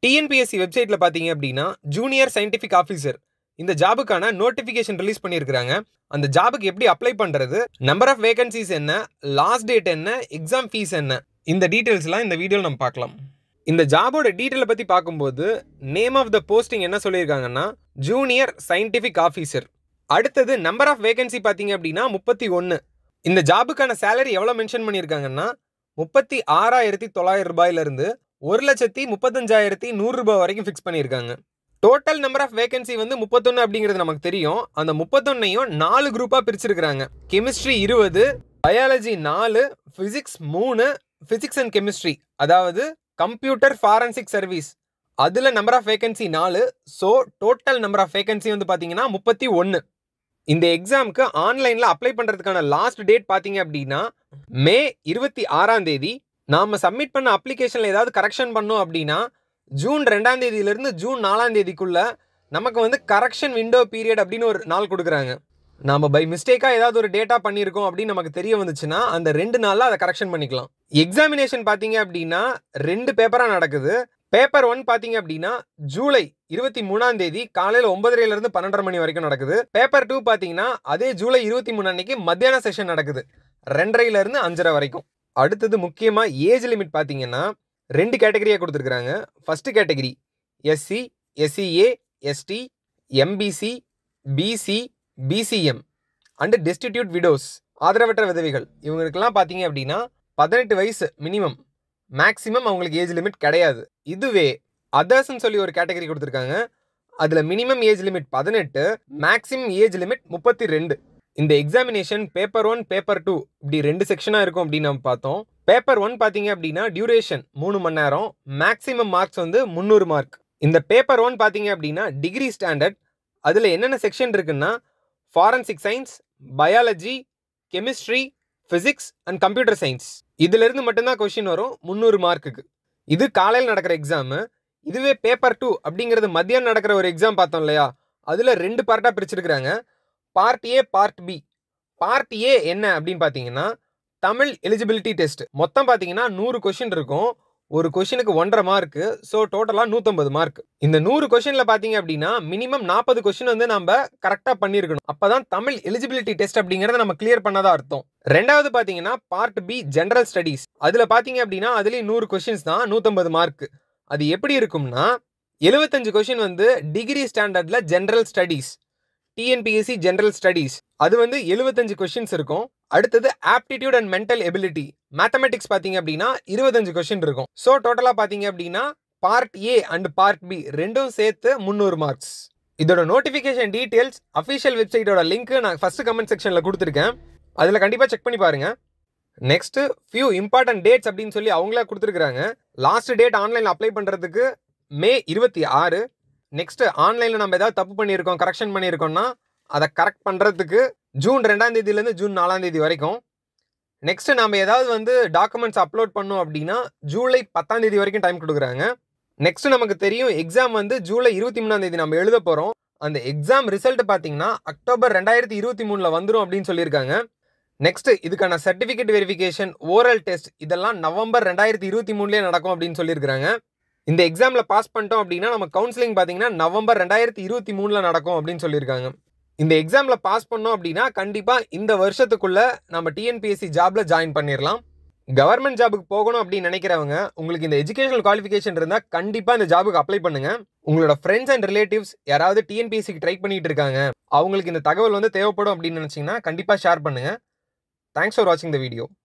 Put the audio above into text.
TNPSC வெப்சைட்டில் பார்த்தீங்க அப்படின்னா ஜூனியர் சயின்டிஃபிக் ஆஃபீஸர் இந்த ஜாபுக்கான நோட்டிஃபிகேஷன் ரிலீஸ் பண்ணியிருக்கிறாங்க அந்த ஜாபுக்கு எப்படி அப்ளை பண்ணுறது நம்பர் ஆஃப் வேகன்சிஸ் என்ன லாஸ்ட் டேட் என்ன எக்ஸாம் ஃபீஸ் என்ன இந்த டீட்டெயில்ஸ்லாம் இந்த வீடியோவில் நம்ம பார்க்கலாம் இந்த ஜாபோட டீட்டெயிலை பற்றி பார்க்கும்போது நேம் ஆஃப் த போஸ்டிங் என்ன சொல்லியிருக்காங்கன்னா ஜூனியர் சயின்டிஃபிக் ஆஃபீஸர் அடுத்தது நம்பர் ஆஃப் வேகன்சி பார்த்தீங்க அப்படின்னா முப்பத்தி ஒன்று இந்த ஜாபுக்கான சேலரி எவ்வளோ மென்ஷன் பண்ணியிருக்காங்கன்னா முப்பத்தி ஆறாயிரத்தி தொள்ளாயிரம் ரூபாயிலிருந்து ஒரு லட்சத்தி முப்பத்தஞ்சாயிரத்தி நூறு ரூபாய் வரைக்கும் ஃபிக்ஸ் பண்ணியிருக்காங்க டோட்டல் நம்பர் ஆஃப் வேகன்சி வந்து முப்பத்தொன்று அப்படிங்கிறது நமக்கு தெரியும் அந்த முப்பத்தொன்னையும் நாலு குரூப்பாக பிரிச்சிருக்கிறாங்க கெமிஸ்ட்ரி இருபது பயாலஜி நாலு ஃபிசிக்ஸ் மூணு ஃபிசிக்ஸ் அண்ட் கெமிஸ்ட்ரி அதாவது கம்ப்யூட்டர் ஃபாரன்சிக் சர்வீஸ் அதில் நம்பர் ஆஃப் வேகன்சி நாலு so total number of vacancy வந்து பார்த்தீங்கன்னா முப்பத்தி ஒன்று இந்த எக்ஸாமுக்கு ஆன்லைனில் அப்ளை பண்ணுறதுக்கான லாஸ்ட் டேட் பார்த்தீங்க அப்படின்னா மே இருபத்தி ஆறாம் தேதி நாம் சப்மிட் பண்ண அப்ளிகேஷனில் ஏதாவது கரெக்ஷன் பண்ணோம் அப்படின்னா ஜூன் ரெண்டாம் தேதியிலேருந்து ஜூன் நாலாம் தேதிக்குள்ள நமக்கு வந்து கரெக்ஷன் விண்டோ பீரியட் அப்படின்னு ஒரு நாள் கொடுக்குறாங்க நாம் பை மிஸ்டேக்காக ஏதாவது ஒரு டேட்டா பண்ணியிருக்கோம் அப்படின்னு நமக்கு தெரிய வந்துச்சுன்னா அந்த ரெண்டு நாளில் அதை கரெக்ஷன் பண்ணிக்கலாம் எக்ஸாமினேஷன் பார்த்தீங்க அப்படின்னா ரெண்டு பேப்பராக நடக்குது பேப்பர் ஒன் பார்த்தீங்க அப்படின்னா ஜூலை இருபத்தி மூணாம் தேதி காலையில் ஒன்பதரைலேருந்து பன்னெண்டரை மணி வரைக்கும் நடக்குது பேப்பர் டூ பார்த்தீங்கன்னா அதே ஜூலை இருபத்தி மூணு அன்னைக்கு மத்தியான செஷன் நடக்குது ரெண்டரைலேருந்து அஞ்சரை வரைக்கும் அடுத்தது முக்கியமாக ஏஜ் லிமிட் பார்த்தீங்கன்னா ரெண்டு கேட்டகரியாக கொடுத்துருக்குறாங்க first category SC SCA ST MBC BC BCM and destitute widows ஆதரவற்ற விதவைகள் இவங்களுக்கெல்லாம் பார்த்தீங்க அப்படின்னா பதினெட்டு வயசு மினிமம் மேக்ஸிமம் அவங்களுக்கு ஏஜ் லிமிட் கிடையாது இதுவே அதர்ஸ்ன்னு சொல்லி ஒரு கேட்டகரி கொடுத்துருக்காங்க அதில் மினிமம் ஏஜ் லிமிட் பதினெட்டு மேக்ஸிமம் ஏஜ் லிமிட் முப்பத்தி ரெண்டு இந்த examination paper one paper two இப்படி ரெண்டு செக்ஷனாக இருக்கும் அப்படின்னு நம்ம பார்த்தோம் பேப்பர் ஒன் பார்த்தீங்க அப்படின்னா டியூரேஷன் மூணு மணி நேரம் மேக்ஸிமம் மார்க்ஸ் வந்து முந்நூறு மார்க் இந்த பேப்பர் ஒன் பார்த்தீங்க அப்படின்னா டிகிரி ஸ்டாண்டர்ட் அதில் என்னென்ன செக்ஷன் இருக்குன்னா forensic science biology chemistry physics and computer science இதிலிருந்து மட்டும்தான் கொஷின் வரும் முந்நூறு மார்க்குக்கு இது காலையில் நடக்கிற எக்ஸாமு இதுவே பேப்பர் டூ அப்படிங்கிறது மத்தியானம் நடக்கிற ஒரு எக்ஸாம் பார்த்தோம் இல்லையா அதில் ரெண்டு பார்ட்டாக பிரிச்சிருக்கிறாங்க part A part B part A என்ன அப்படின்னு பார்த்தீங்கன்னா தமிழ் எலிஜிபிலிட்டி டெஸ்ட் மொத்தம் பார்த்தீங்கன்னா நூறு கொஷின் இருக்கும் ஒரு கொஷினுக்கு ஒன்றரை மார்க்கு ஸோ டோட்டலாக நூற்றம்பது மார்க் இந்த நூறு கொஷினில் பார்த்தீங்க அப்படின்னா மினிமம் நாற்பது கொஷின் வந்து நம்ம கரெக்டாக பண்ணியிருக்கணும் அப்போ தான் தமிழ் எலிஜிபிலிட்டி டெஸ்ட் அப்படிங்கிறத நம்ம கிளியர் பண்ணதான் அர்த்தம் ரெண்டாவது பார்த்தீங்கன்னா பார்ட் பி ஜென்ரல் ஸ்டடீஸ் அதில் பார்த்தீங்க அப்படின்னா அதுலேயும் நூறு கொஷின்ஸ் தான் நூற்றம்பது மார்க் அது எப்படி இருக்கும்னா எழுபத்தஞ்சு கொஷின் வந்து டிகிரி ஸ்டாண்டர்டில் general studies TNPSC general studies அது வந்து எழுபத்தஞ்சு கொஷின்ஸ் இருக்கும் அடுத்தது aptitude and mental ability mathematics பார்த்தீங்க அப்படின்னா இருபத்தஞ்சு கொஷின் இருக்கும் ஸோ டோட்டலாக பார்த்தீங்க அப்படின்னா part A and part B ரெண்டும் சேர்த்து முந்நூறு மார்க்ஸ் இதோட நோட்டிஃபிகேஷன் டீட்டெயில்ஸ் அஃபிஷியல் வெப்சைட்டோட லிங்க் நான் ஃபர்ஸ்ட் கமெண்ட் செக்ஷனில் கொடுத்துருக்கேன் அதில் கண்டிப்பாக செக் பண்ணி பாருங்க நெக்ஸ்ட் ஃபியூ இம்பார்ட்டன்ட் டேட்ஸ் அப்படின்னு சொல்லி அவங்களா கொடுத்துருக்குறாங்க லாஸ்ட் டேட் ஆன்லைனில் அப்ளை பண்ணுறதுக்கு மே இருபத்தி ஆறு நெக்ஸ்ட் ஆன்லைனில் நம்ம ஏதாவது தப்பு பண்ணியிருக்கோம் கரெக்ஷன் பண்ணியிருக்கோம்னா அதை கரெக்ட் பண்ணுறதுக்கு ஜூன் ரெண்டாம் தேதியிலேருந்து ஜூன் நாலாம் தேதி வரைக்கும் நெக்ஸ்ட் நம்ம ஏதாவது வந்து டாக்குமெண்ட்ஸ் அப்லோட் பண்ணோம் அப்படின்னா ஜூலை பத்தாம் தேதி வரைக்கும் டைம் கொடுக்குறாங்க நெக்ஸ்ட் நமக்கு தெரியும் எக்ஸாம் வந்து ஜூலை இருபத்தி மூணாம் தேதி நம்ம எழுத போகிறோம் அந்த எக்ஸாம் ரிசல்ட் பார்த்தீங்கன்னா அக்டோபர் ரெண்டாயிரத்தி இருபத்தி மூணில் வந்துடும் அப்படின்னு சொல்லியிருக்காங்க நெக்ஸ்ட் இதுக்கான சர்டிஃபிகேட் வெரிஃபிகேஷன் ஓரல் டெஸ்ட் இதெல்லாம் நவம்பர் ரெண்டாயிரத்தி இருபத்தி மூணுலேயே நடக்கும் அப்படின்னு சொல்லியிருக்காங்க இந்த எக்ஸாமில் பாஸ் பண்ணிட்டோம் அப்படின்னா நம்ம கவுன்சிலிங் பார்த்தீங்கன்னா நவம்பர் ரெண்டாயிரத்தி இருபத்தி மூணில் நடக்கும் அப்படின்னு சொல்லியிருக்காங்க இந்த எக்ஸாமில் பாஸ் பண்ணோம் அப்படின்னா கண்டிப்பாக இந்த வருஷத்துக்குள்ள நம்ம டிஎன்பிஎஸ்சி ஜாபில் ஜாயின் பண்ணிடலாம் கவர்மெண்ட் ஜாபுக்கு போகணும் அப்படின்னு நினைக்கிறவங்க உங்களுக்கு இந்த எஜுகேஷனல் குவாலிஃபிகேஷன் இருந்தால் கண்டிப்பாக இந்த ஜாபுக்கு அப்ளை பண்ணுங்க உங்களோட ஃப்ரெண்ட்ஸ் அண்ட் ரிலேட்டிவ்ஸ் யாராவது டிஎன்பிஎஸ்சிக்கு ட்ரை பண்ணிட்டு இருக்காங்க அவங்களுக்கு இந்த தகவல் வந்து தேவைப்படும் அப்படின்னு நினச்சிங்கன்னா கண்டிப்பாக ஷேர் பண்ணுங்க தேங்க்ஸ் ஃபார் வாட்சிங் த வீடியோ